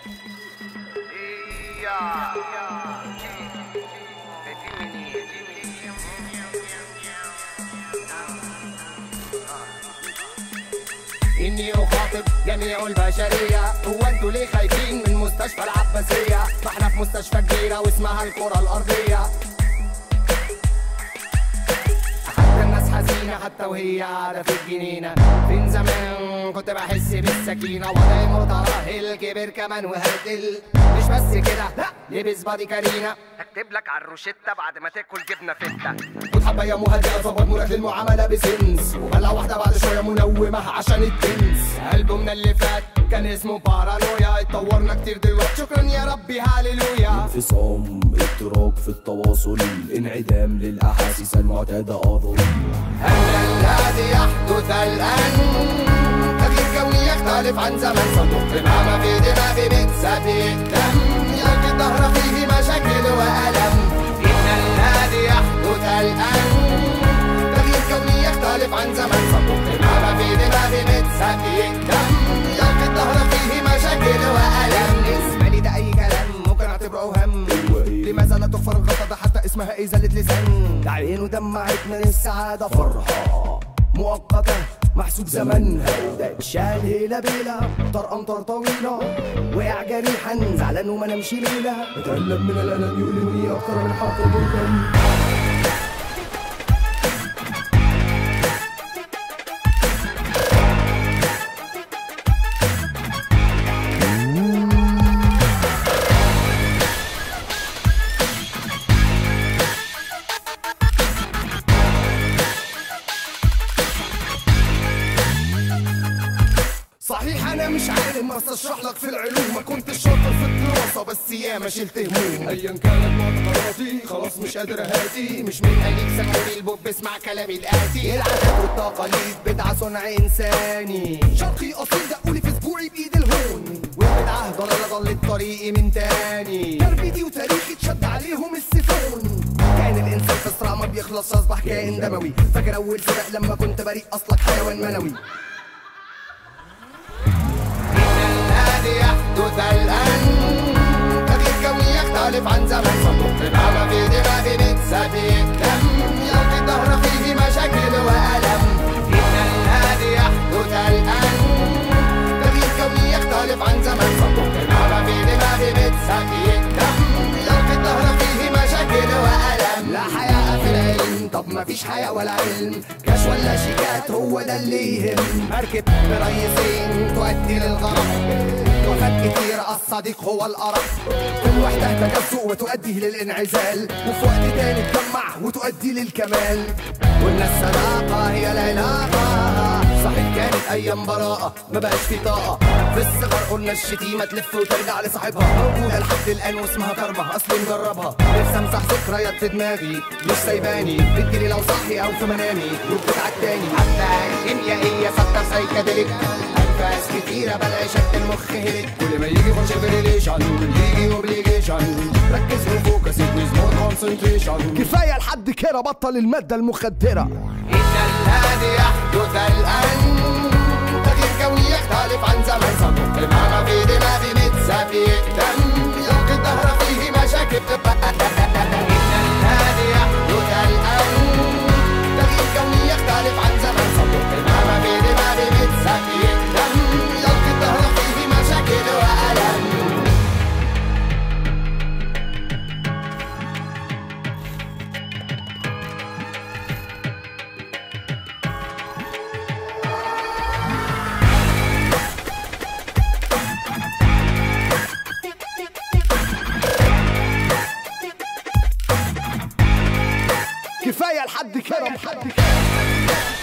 إني أخاطب جميع البشرية هو أنتوا ليه خايفين من مستشفى العباسية ما احنا في مستشفى كبيرة واسمها الكرة الأرضية حتى الناس حزينة حتى وهي قاعدة في الجنينة فين زمان كنت بحس بالسكينة وضعي مترهل كبر كمان وهدل مش بس كده لا لبس بادي كارينا اكتب لك على الروشتة بعد ما تاكل جبنة فتة خد حباية مهدئة ظبط مراد للمعاملة بسنس وبلع واحدة بعد شوية منومة عشان التنس ألبومنا اللي فات كان اسمه بارانويا اتطورنا كتير دلوقتي شكرا يا ربي هاليلويا انفصام اضطراب في التواصل انعدام للأحاسيس المعتادة أظن أن الذي يحدث الآن تغيير كوني يختلف عن زمن صندوق قمامة في دماغي بتسابي الدم يلقي الظهر فيه مشاكل وألم إن الذي يحدث الآن تغيير كوني يختلف عن زمن صندوق قمامة في دماغي بتسابي الدم يلقي الظهر فيه مشاكل وألم بالنسبة لي ده أي كلام ممكن أعتبره أوهام لماذا لا تغفر الغلطة ده حتى اسمها إزالة لسان ده عين دمعت من السعادة فرحة مؤقتة محسوب زمنها ده اتشال هيلا بيلا طار أمطار طويلة وقع جريحا زعلان وما نمشي ليلة اتألم من الألم يؤلمني أكتر من حرف الدم صحيح انا مش عالم بس اشرح لك في العلوم ما كنتش شاطر في الدراسه بس ياما شلت هموم ايا كانت معتقداتي خلاص مش قادر اهاتي مش من قليل سموني البوب اسمع كلامي الاتي العادات والتقاليد بدعه صنع انساني شرقي اصيل دقولي في اسبوعي بايد الهون والبدعه ضلاله ضلت طريقي من تاني تربيتي وتاريخي اتشد عليهم السيفون كان الانسان في صراع ما بيخلص اصبح كائن دموي فاكر اول سباق لما كنت بريء اصلك حيوان منوي الذي يحدث الآن تغيير كوني يختلف عن زمن صندوق قمامة في دماغي بتسابي الدم يلقي الظهر فيه مشاكل وألم إن الذي يحدث الآن تغيير كوني يختلف عن زمن صندوق قمامة في دماغي بتسابي الدم يلقي الظهر فيه مشاكل وألم لا حياء في العلم طب ما فيش حياء ولا علم كاش ولا شيكات هو ده اللي يهم مركب بريسين تؤدي للغرق وفات كتير الصديق هو الأرق كل واحدة تجزؤ وتؤدي للانعزال وفي وقت تاني تجمع وتؤدي للكمال قلنا الصداقة هي العلاقة صحيح كانت أيام براءة ما بقاش في طاقة في الصغر قلنا الشتيمة تلف وترجع لصاحبها موجودة لحد الآن واسمها كرمة أصلي مجربها نفسي أمسح ذكريات في دماغي مش سايباني بتجيلي لو صحي أو في منامي وبتتعداني حتى الكيميائية سكر سايكاديليك أنفاس كتيرة بلاقي شد المخ هلك كل ما يجي يخش في ريليشن يجي اوبليجيشن ركز وفوكس اتنز مور كونسنتريشن كفايه لحد كده بطل الماده المخدره إن الذي يحدث الآن تغيير كوني يختلف عن زمن صندوق قمامة في دماغي بتسابي الدم يلقي الظهر فيه مشاكل إن الذي يحدث الآن تغيير كوني يختلف عن زمن صندوق قمامة في دماغي بتسابي الدم يلقي الظهر فيه مشاكل وألم كفايه لحد كده لحد كده